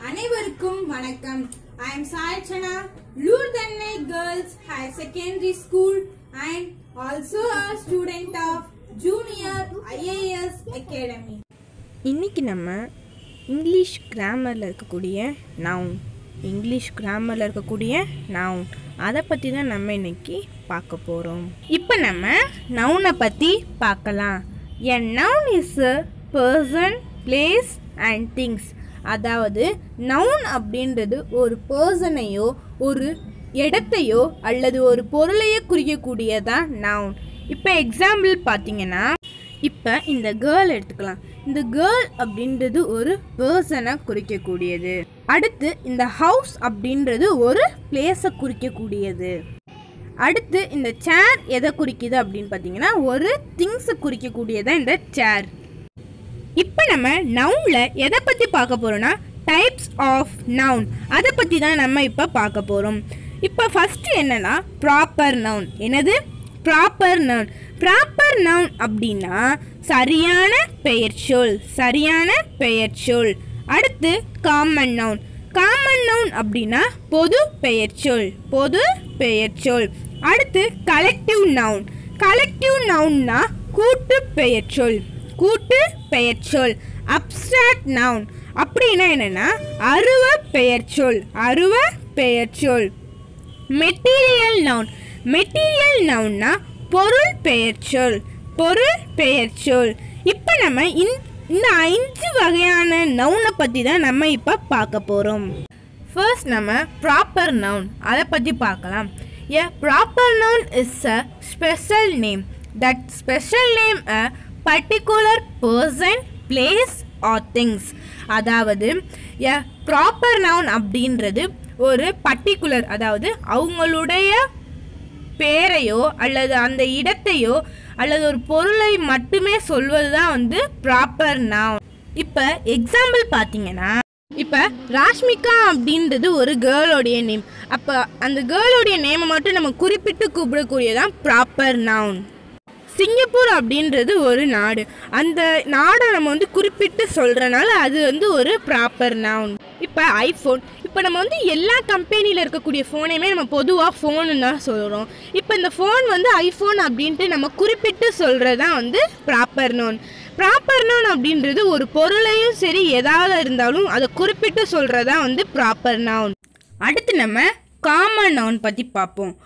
அனைவருக்கும் வணக்கம் I am Saichana லூர்தன்னை girls higher secondary school and also a student of junior IAS academy இன்னைக்கு நம்ம இங்கிலீஷ் கிராமரில் இருக்கக்கூடிய நவுன் இங்கிலீஷ் கிராமரில் இருக்கக்கூடிய நவுன் அதை பற்றி தான் நம்ம இன்னைக்கு பார்க்க போகிறோம் இப்போ நம்ம நவுனை பற்றி பார்க்கலாம் a noun is a person place and things அதாவது நவுன் அப்படின்றது ஒரு பர்சனையோ ஒரு இடத்தையோ அல்லது ஒரு பொருளையோ குறிக்கக்கூடியதான் நவுன் இப்போ எக்ஸாம்பிள் பார்த்தீங்கன்னா இப்போ இந்த கேர்ள் எடுத்துக்கலாம் இந்த கேர்ள் அப்படின்றது ஒரு பர்சனை குறிக்கக்கூடியது அடுத்து இந்த ஹவுஸ் அப்படின்றது ஒரு பிளேஸை குறிக்கக்கூடியது அடுத்து இந்த சேர் எதை குறிக்குது அப்படின்னு பார்த்தீங்கன்னா ஒரு திங்ஸை குறிக்கக்கூடியதான் இந்த சேர் இப்போ நம்ம நவுனில் எதை பற்றி பார்க்க போகிறோம்னா டைப்ஸ் ஆஃப் நவுன் அதை பற்றி தான் நம்ம இப்போ பார்க்க போகிறோம் இப்போ ஃபஸ்ட்டு என்னன்னா ப்ராப்பர் நவுன் என்னது ப்ராப்பர் நவுன் ப்ராப்பர் நவுன் அப்படின்னா சரியான பெயர்ச்சொல் சரியான பெயர்ச்சொல் அடுத்து காமன் நவுன் காமன் நவுன் அப்படின்னா பொது பெயர்ச்சொல் பொது பெயர்ச்சொல் அடுத்து கலெக்டிவ் நவுன் கலெக்டிவ் நவுன்னா கூட்டு பெயர்ச்சொல் கூட்டு பெயர்ச்சொல் அப்ஸ்ட்ராக்ட் நவுன் அப்படின்னா என்னன்னா அருவ பெயர்ச்சொல் அருவ பெயர்ச்சொல் மெட்டீரியல் நவுன் மெட்டீரியல் நவுன்னா பொருள் பெயர்ச்சொல் பொருள் பெயர்ச்சொல் இப்போ நம்ம இந்த இந்த அஞ்சு வகையான நவுனை பற்றி தான் நம்ம இப்போ பார்க்க போகிறோம் ஃபர்ஸ்ட் நம்ம ப்ராப்பர் நவுன் அதை பற்றி பார்க்கலாம் a proper noun is a special name that special name a particular person place or things அதாவது எ ப்ராப்பர் நவுன் அப்படின்றது ஒரு பர்டிகுலர் அதாவது அவங்களுடைய பேரையோ அல்லது அந்த இடத்தையோ அல்லது ஒரு பொருளை மட்டுமே சொல்வது தான் வந்து ப்ராப்பர் நவுன் இப்போ எக்ஸாம்பிள் பார்த்தீங்கன்னா இப்போ ராஷ்மிகா அப்படின்றது ஒரு கேர்ளோடைய நேம் அப்போ அந்த கேர்ளோடைய நேமை மட்டும் நம்ம குறிப்பிட்டு கூப்பிடக்கூடியதான் ப்ராப்பர் நவுன் சிங்கப்பூர் அப்படின்றது ஒரு நாடு அந்த நாடை நம்ம வந்து குறிப்பிட்டு சொல்கிறனால அது வந்து ஒரு ப்ராப்பர் நவுன் இப்போ ஐஃபோன் இப்போ நம்ம வந்து எல்லா கம்பெனியில் இருக்கக்கூடிய ஃபோனையுமே நம்ம பொதுவாக ஃபோனு தான் சொல்கிறோம் இப்போ இந்த ஃபோன் வந்து ஐஃபோன் அப்படின்ட்டு நம்ம குறிப்பிட்டு சொல்கிறது தான் வந்து ப்ராப்பர் நவுன் ப்ராப்பர் நவுன் அப்படின்றது ஒரு பொருளையும் சரி எதாவது இருந்தாலும் அதை குறிப்பிட்டு சொல்கிறது தான் வந்து ப்ராப்பர் நவுன் அடுத்து நம்ம காமன் நவுன் பற்றி பார்ப்போம்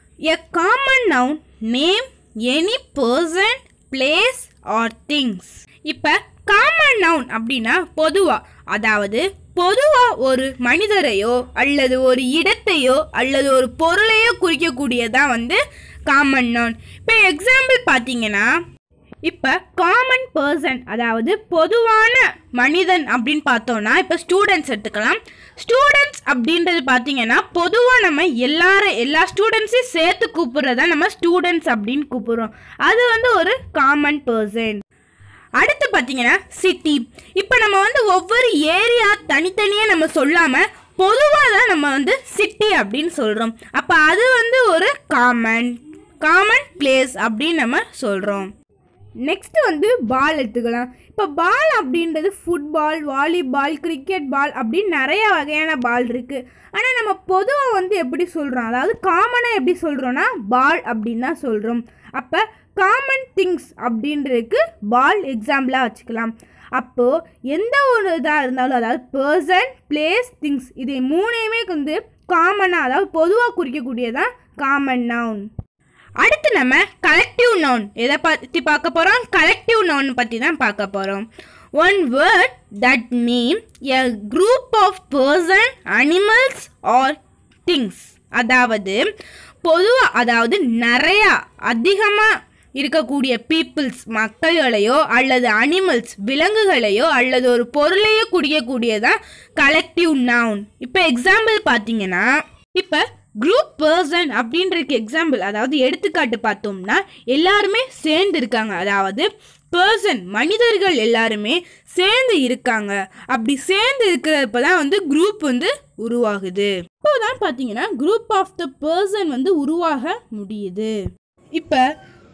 a common noun name any person place or things இப்போ காமன் நவுன் அப்படின்னா பொதுவாக அதாவது பொதுவாக ஒரு மனிதரையோ அல்லது ஒரு இடத்தையோ அல்லது ஒரு பொருளையோ குறிக்கக்கூடியதான் வந்து காமன் நவுன் இப்போ எக்ஸாம்பிள் பார்த்தீங்கன்னா இப்போ காமன் பர்சன் அதாவது பொதுவான மனிதன் அப்படின்னு பார்த்தோம்னா இப்போ ஸ்டூடெண்ட்ஸ் எடுத்துக்கலாம் ஸ்டூடெண்ட்ஸ் அப்படின்றது பார்த்தீங்கன்னா பொதுவாக நம்ம எல்லாரும் எல்லா ஸ்டூடெண்ட்ஸையும் சேர்த்து கூப்பிட்றத நம்ம ஸ்டூடெண்ட்ஸ் அப்படின்னு கூப்பிடுறோம் அது வந்து ஒரு காமன் பர்சன் அடுத்து பார்த்தீங்கன்னா சிட்டி இப்போ நம்ம வந்து ஒவ்வொரு ஏரியா தனித்தனியாக நம்ம சொல்லாமல் பொதுவாக தான் நம்ம வந்து சிட்டி அப்படின்னு சொல்கிறோம் அப்போ அது வந்து ஒரு காமன் காமன் பிளேஸ் அப்படின்னு நம்ம சொல்கிறோம் நெக்ஸ்ட் வந்து பால் எடுத்துக்கலாம் இப்போ பால் அப்படின்றது ஃபுட்பால் வாலிபால் கிரிக்கெட் பால் அப்படின்னு நிறைய வகையான பால் இருக்குது ஆனால் நம்ம பொதுவாக வந்து எப்படி சொல்கிறோம் அதாவது காமனாக எப்படி சொல்கிறோன்னா பால் அப்படின்னு தான் சொல்கிறோம் அப்போ காமன் திங்ஸ் அப்படின்றதுக்கு பால் எக்ஸாம்பிளாக வச்சுக்கலாம் அப்போது எந்த ஒரு இதாக இருந்தாலும் அதாவது பர்சன் பிளேஸ் திங்ஸ் இதை மூணையுமே வந்து காமனாக அதாவது பொதுவாக குறிக்கக்கூடியதான் காமன் நவுன் அடுத்து நம்ம கலெக்டிவ் நவுன் எதை பற்றி பார்க்க போகிறோம் கலெக்டிவ் நவுன் பற்றி தான் பார்க்க போகிறோம் one word that mean a group of person animals or things அதாவது பொதுவாக அதாவது நிறையா அதிகமாக இருக்கக்கூடிய பீப்புள்ஸ் மக்கள்களையோ அல்லது அனிமல்ஸ் விலங்குகளையோ அல்லது ஒரு பொருளையோ குடிக்கக்கூடியதான் கலெக்டிவ் நவுன் இப்போ எக்ஸாம்பிள் பார்த்தீங்கன்னா இப்போ குரூப் பர்சன் அப்படின்றதுக்கு எக்ஸாம்பிள் அதாவது எடுத்துக்காட்டு பார்த்தோம்னா எல்லாருமே சேர்ந்து இருக்காங்க அதாவது பர்சன் மனிதர்கள் எல்லாருமே சேர்ந்து இருக்காங்க அப்படி சேர்ந்து இருக்கிறப்ப தான் வந்து குரூப் வந்து உருவாகுது இப்போதான் பார்த்தீங்கன்னா குரூப் ஆஃப் த பர்சன் வந்து உருவாக முடியுது இப்போ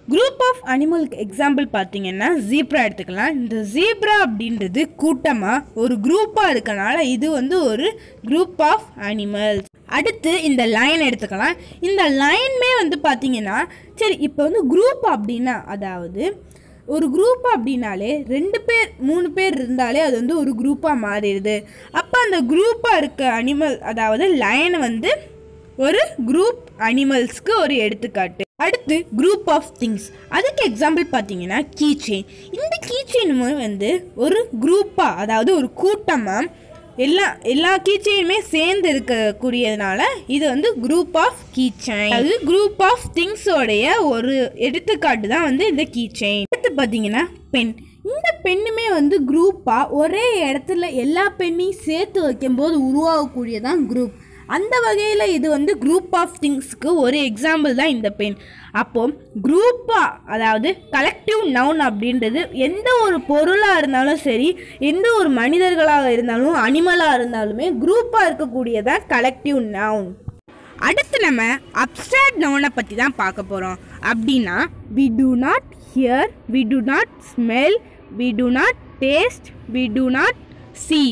குரூப் ஆஃப் அனிமலுக்கு எக்ஸாம்பிள் பார்த்தீங்கன்னா ஜீப்ரா எடுத்துக்கலாம் இந்த ஜீப்ரா அப்படின்றது கூட்டமாக ஒரு குரூப்பாக இருக்கனால இது வந்து ஒரு குரூப் ஆஃப் அனிமல்ஸ் அடுத்து இந்த லைன் எடுத்துக்கலாம் இந்த லைன்மே வந்து பார்த்தீங்கன்னா சரி இப்போ வந்து குரூப் அப்படின்னா அதாவது ஒரு குரூப் அப்படின்னாலே ரெண்டு பேர் மூணு பேர் இருந்தாலே அது வந்து ஒரு குரூப்பாக மாறிடுது அப்போ அந்த குரூப்பாக இருக்க அனிமல் அதாவது லைன் வந்து ஒரு குரூப் அனிமல்ஸ்க்கு ஒரு எடுத்துக்காட்டு அடுத்து குரூப் ஆஃப் திங்ஸ் அதுக்கு எக்ஸாம்பிள் பார்த்தீங்கன்னா கீ செயின் இந்த கீ செயின் வந்து ஒரு குரூப்பாக அதாவது ஒரு கூட்டமாக எல்லா எல்லா கீ செயினுமே சேர்ந்து இருக்கக்கூடியதுனால இது வந்து குரூப் ஆஃப் கீ செயின் அது குரூப் ஆஃப் திங்ஸோடைய ஒரு எடுத்துக்காட்டு தான் வந்து இந்த கீ செயின் அடுத்து பார்த்தீங்கன்னா பென் இந்த பெண்ணுமே வந்து குரூப்பாக ஒரே இடத்துல எல்லா பெண்ணையும் சேர்த்து வைக்கும்போது உருவாகக்கூடியதான் குரூப் அந்த வகையில் இது வந்து குரூப் ஆஃப் திங்ஸ்க்கு ஒரு எக்ஸாம்பிள் தான் இந்த பெண் அப்போ குரூப்பாக அதாவது கலெக்டிவ் நவுன் அப்படின்றது எந்த ஒரு பொருளாக இருந்தாலும் சரி எந்த ஒரு மனிதர்களாக இருந்தாலும் அனிமலாக இருந்தாலுமே குரூப்பாக இருக்கக்கூடியதான் கலெக்டிவ் நவுன் அடுத்து நம்ம அப்சாட் நவுனை பற்றி தான் பார்க்க போகிறோம் அப்படின்னா we do not hear we do not smell we do not taste we do not see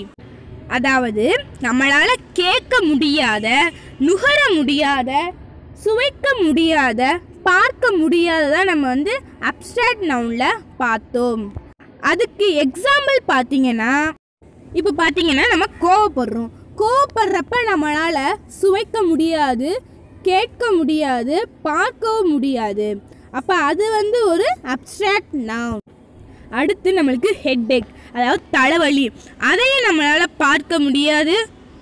அதாவது நம்மளால் கேட்க முடியாத நுகர முடியாத சுவைக்க முடியாத பார்க்க முடியாததை நம்ம வந்து அப்சாட் நவுனில் பார்த்தோம் அதுக்கு எக்ஸாம்பிள் பார்த்தீங்கன்னா இப்போ பார்த்தீங்கன்னா நம்ம கோவப்படுறோம் கோவப்படுறப்ப நம்மளால் சுவைக்க முடியாது கேட்க முடியாது பார்க்கவும் முடியாது அப்போ அது வந்து ஒரு அப்ட்ராக்ட் நவுன் அடுத்து நம்மளுக்கு ஹெட்டேக் அதாவது தலைவலி அதையும் நம்மளால் பார்க்க முடியாது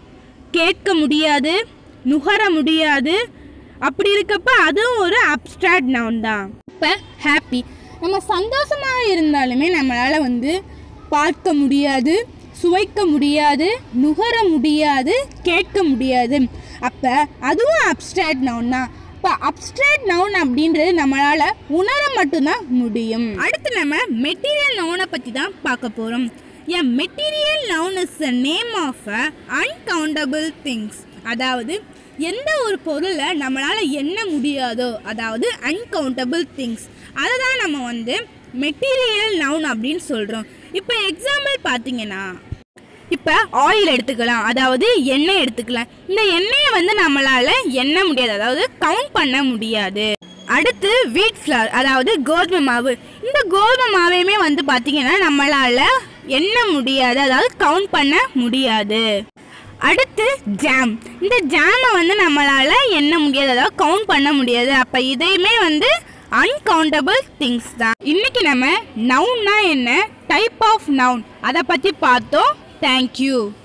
கேட்க முடியாது நுகர முடியாது அப்படி இருக்கப்ப அதுவும் ஒரு அப்ட்ராக்ட் நவுன் தான் இப்போ ஹாப்பி நம்ம சந்தோஷமாக இருந்தாலுமே நம்மளால் வந்து பார்க்க முடியாது சுவைக்க முடியாது நுகர முடியாது கேட்க முடியாது அப்போ அதுவும் அப்ட்ராக்ட் நவுன் தான் இப்போ அப்ட்ராக்ட் நவுன் அப்படின்றது நம்மளால் உணர மட்டும்தான் முடியும் அடுத்து நம்ம மெட்டீரியல் நவுனை பற்றி தான் பார்க்க போகிறோம் a material noun is the name of a uncountable things அதாவது எந்த ஒரு பொருளை நம்மளால் எண்ண முடியாதோ அதாவது அன்கவுண்டபிள் திங்ஸ் அதை தான் நம்ம வந்து மெட்டீரியல் நவுன் அப்படின்னு சொல்கிறோம் இப்போ எக்ஸாம்பிள் பார்த்தீங்கன்னா இப்போ ஆயில் எடுத்துக்கலாம் அதாவது எண்ணெய் எடுத்துக்கலாம் இந்த எண்ணெயை வந்து நம்மளால் எண்ண முடியாது அதாவது கவுண்ட் பண்ண முடியாது அடுத்து வீட் ஃப்ளவர் அதாவது கோதுமை மாவு இந்த கோதுமை மாவையுமே வந்து பார்த்தீங்கன்னா நம்மளால் எண்ண முடியாது அதாவது கவுண்ட் பண்ண முடியாது அடுத்து ஜாம் இந்த ஜாமை வந்து நம்மளால் எண்ண முடியாது அதாவது கவுண்ட் பண்ண முடியாது அப்போ இதையுமே வந்து அன்கவுண்டபிள் திங்ஸ் தான் இன்னைக்கு நம்ம நவுன்னா என்ன டைப் ஆஃப் நவுன் அதை பற்றி பார்த்தோம் தேங்க்யூ